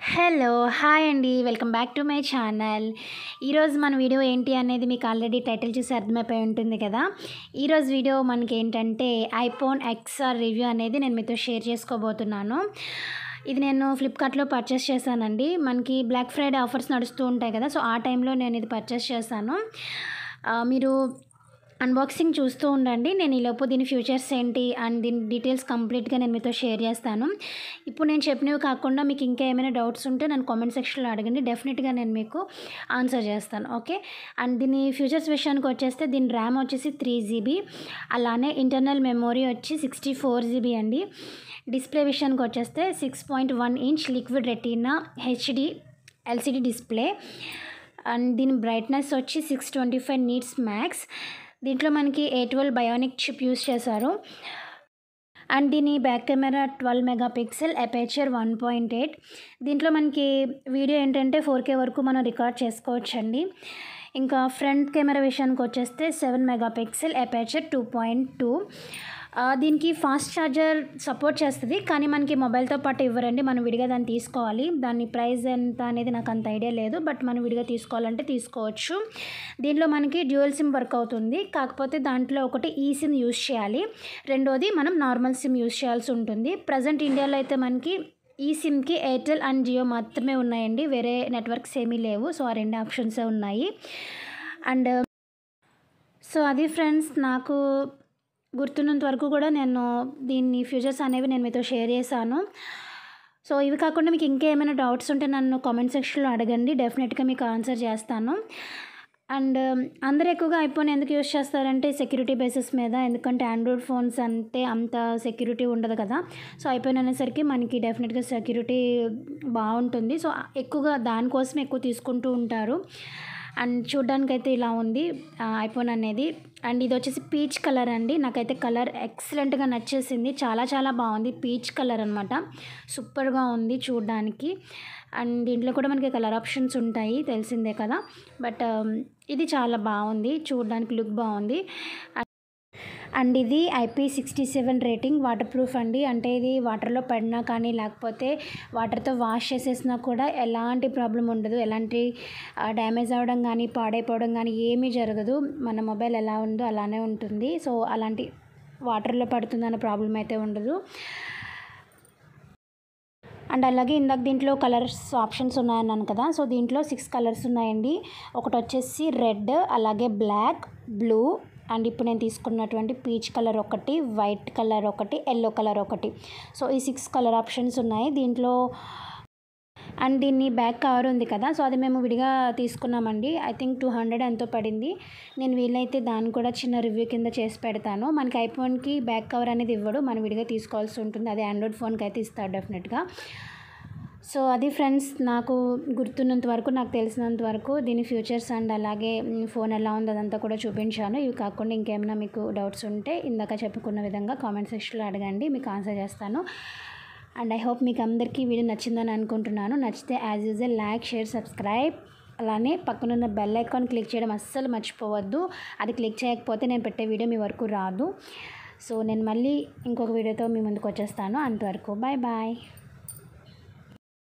hello hi అండి welcome back to my channel ఈరోజు మన వీడియో ఏంటి అనేది మీకు ఆల్రెడీ టైటిల్ చూసి అర్థమైపోయి ఉంటుంది కదా ఈరోజు వీడియో మనకి ఏంటంటే ఐఫోన్ ఎక్స్ఆర్ రివ్యూ అనేది నేను మీతో షేర్ చేసుకోబోతున్నాను ఇది నేను ఫ్లిప్కార్ట్లో పర్చేస్ చేశానండి మనకి బ్లాక్ ఫ్రైడే ఆఫర్స్ నడుస్తూ ఉంటాయి కదా సో ఆ టైంలో నేను ఇది పర్చేస్ చేశాను ఆ, మీరు అన్బాక్సింగ్ చూస్తూ ఉండండి నేను ఈలోపు దీని ఫ్యూచర్స్ ఏంటి అండ్ దీని డీటెయిల్స్ కంప్లీట్గా నేను మీతో షేర్ చేస్తాను ఇప్పుడు నేను చెప్పినవి కాకుండా మీకు ఇంకా ఏమైనా డౌట్స్ ఉంటే నన్ను కామెంట్ సెక్షన్లో అడగండి డెఫినెట్గా నేను మీకు ఆన్సర్ చేస్తాను ఓకే అండ్ దీని ఫ్యూచర్స్ విషయానికి వచ్చేస్తే దీని ర్యామ్ వచ్చేసి త్రీ జీబీ అలానే ఇంటర్నల్ మెమొరీ వచ్చి సిక్స్టీ ఫోర్ జీబీ అండి డిస్ప్లే విషయానికి వచ్చేస్తే six point one inch liquid retina HD LCD display and దీని బ్రైట్నెస్ వచ్చి six twenty five nits max దీంట్లో మనకి A twelve bionic chip use చేశారు అండ్ దీని back camera twelve mega pixel aperture one point eight దీంట్లో మనకి video ఏంటంటే four కే వరకు మనం రికార్డ్ చేసుకోవచ్చండి ఇంకా ఫ్రంట్ కెమెరా విషయానికి వచ్చేస్తే seven mega pixel aperture two point two దీనికి ఫాస్ట్ ఛార్జర్ సపోర్ట్ చేస్తుంది కానీ మనకి మొబైల్తో పాటు ఇవ్వరండి మనం విడిగా దాన్ని తీసుకోవాలి దాని ప్రైస్ ఎంత అనేది నాకు అంత ఐడియా లేదు బట్ మనం విడిగా తీసుకోవాలంటే తీసుకోవచ్చు దీంట్లో మనకి డ్యూయల్ సిమ్ వర్క్ అవుతుంది కాకపోతే దాంట్లో ఒకటి ఈ సిమ్ యూస్ చేయాలి రెండోది మనం నార్మల్ సిమ్ యూస్ చేయాల్సి ఉంటుంది ప్రజెంట్ ఇండియాలో అయితే మనకి ఈ సిమ్కి ఎయిర్టెల్ అండ్ జియో మాత్రమే ఉన్నాయండి వేరే నెట్వర్క్స్ ఏమీ లేవు సో ఆ రెండు ఆప్షన్సే ఉన్నాయి అండ్ సో అది ఫ్రెండ్స్ నాకు గుర్తున్నంత వరకు కూడా నేను దీన్ని ఫ్యూచర్స్ అనేవి నేను మీతో షేర్ చేశాను సో ఇవి కాకుండా మీకు ఇంకా ఏమైనా డౌట్స్ ఉంటే నన్ను కామెంట్ సెక్షన్లో అడగండి డెఫినెట్గా మీకు ఆన్సర్ చేస్తాను అండ్ అందరు ఎక్కువగా ఐఫోన్ ఎందుకు యూస్ చేస్తారంటే సెక్యూరిటీ బేసిస్ మీద ఎందుకంటే ఆండ్రాయిడ్ ఫోన్స్ అంటే అంత సెక్యూరిటీ ఉండదు కదా సో ఐఫోన్ అనేసరికి మనకి డెఫినెట్గా సెక్యూరిటీ బాగుంటుంది సో ఎక్కువగా దానికోసం ఎక్కువ తీసుకుంటూ ఉంటారు అండ్ చూడ్డానికి అయితే ఇలా ఉంది ఐఫోన్ అనేది అండ్ ఇది వచ్చేసి పీచ్ కలర్ అండి నాకైతే కలర్ ఎక్సలెంట్గా నచ్చేసింది చాలా చాలా బాగుంది పీచ్ కలర్ అనమాట సూపర్గా ఉంది చూడ్డానికి అండ్ దీంట్లో కూడా మనకి కలర్ ఆప్షన్స్ ఉంటాయి తెలిసిందే కదా బట్ ఇది చాలా బాగుంది చూడడానికి లుక్ బాగుంది అండ్ ఇది IP sixty seven rating water proof అండి అంటే ఇది వాటర్లో పడినా కానీ లేకపోతే వాటర్తో వాష్ చేసేసినా కూడా ఎలాంటి ప్రాబ్లం ఉండదు ఎలాంటి డ్యామేజ్ అవ్వడం కానీ పాడైపోవడం కానీ ఏమీ జరగదు మన మొబైల్ ఎలా ఉందో అలానే ఉంటుంది సో అలాంటి వాటర్లో పడుతుందన్న ప్రాబ్లం అయితే ఉండదు అండ్ అలాగే ఇందాక దీంట్లో కలర్స్ ఆప్షన్స్ ఉన్నాయన్నాను కదా సో దీంట్లో సిక్స్ కలర్స్ ఉన్నాయండి ఒకటి వచ్చేసి రెడ్ అలాగే బ్లాక్ బ్లూ అండ్ ఇప్పుడు నేను తీసుకున్నటువంటి పీచ్ కలర్ ఒకటి వైట్ కలర్ ఒకటి ఎల్లో కలర్ ఒకటి సో ఈ సిక్స్ కలర్ ఆప్షన్స్ ఉన్నాయి దీంట్లో అండ్ దీన్ని బ్యాక్ కవర్ ఉంది కదా సో అది మేము విడిగా తీసుకున్నామండి ఐ థింక్ టూ హండ్రెడ్ ఎంతో పడింది నేను వీలైతే దాన్ని కూడా చిన్న రివ్యూ కింద చేసి పెడతాను మనకి ఐఫోన్కి బ్యాక్ కవర్ అనేది ఇవ్వడు మనం విడిగా తీసుకోవాల్సి ఉంటుంది అది ఆండ్రాయిడ్ ఫోన్కి అయితే ఇస్తాడు డెఫినెట్గా సో అది ఫ్రెండ్స్ నాకు గుర్తున్నంత వరకు నాకు తెలిసినంత వరకు దీని ఫ్యూచర్స్ అండ్ అలాగే ఫోన్ ఎలా ఉంది అదంతా కూడా చూపించాను ఇవి కాకుండా ఇంకేమైనా మీకు డౌట్స్ ఉంటే ఇందాక చెప్పుకున్న విధంగా కామెంట్ సెక్షన్లో అడగండి మీకు ఆన్సర్ చేస్తాను అండ్ ఐ హోప్ మీకు అందరికీ వీడియో నచ్చిందని అనుకుంటున్నాను నచ్చితే as usual like share subscribe అలానే పక్కనున్న బెల్ ఐకాన్ క్లిక్ చేయడం అస్సలు మర్చిపోవద్దు అది క్లిక్ చేయకపోతే నేను పెట్టే వీడియో మీ వరకు రాదు సో నేను మళ్ళీ ఇంకొక వీడియోతో మీ ముందుకు వచ్చేస్తాను అంతవరకు బాయ్ బాయ్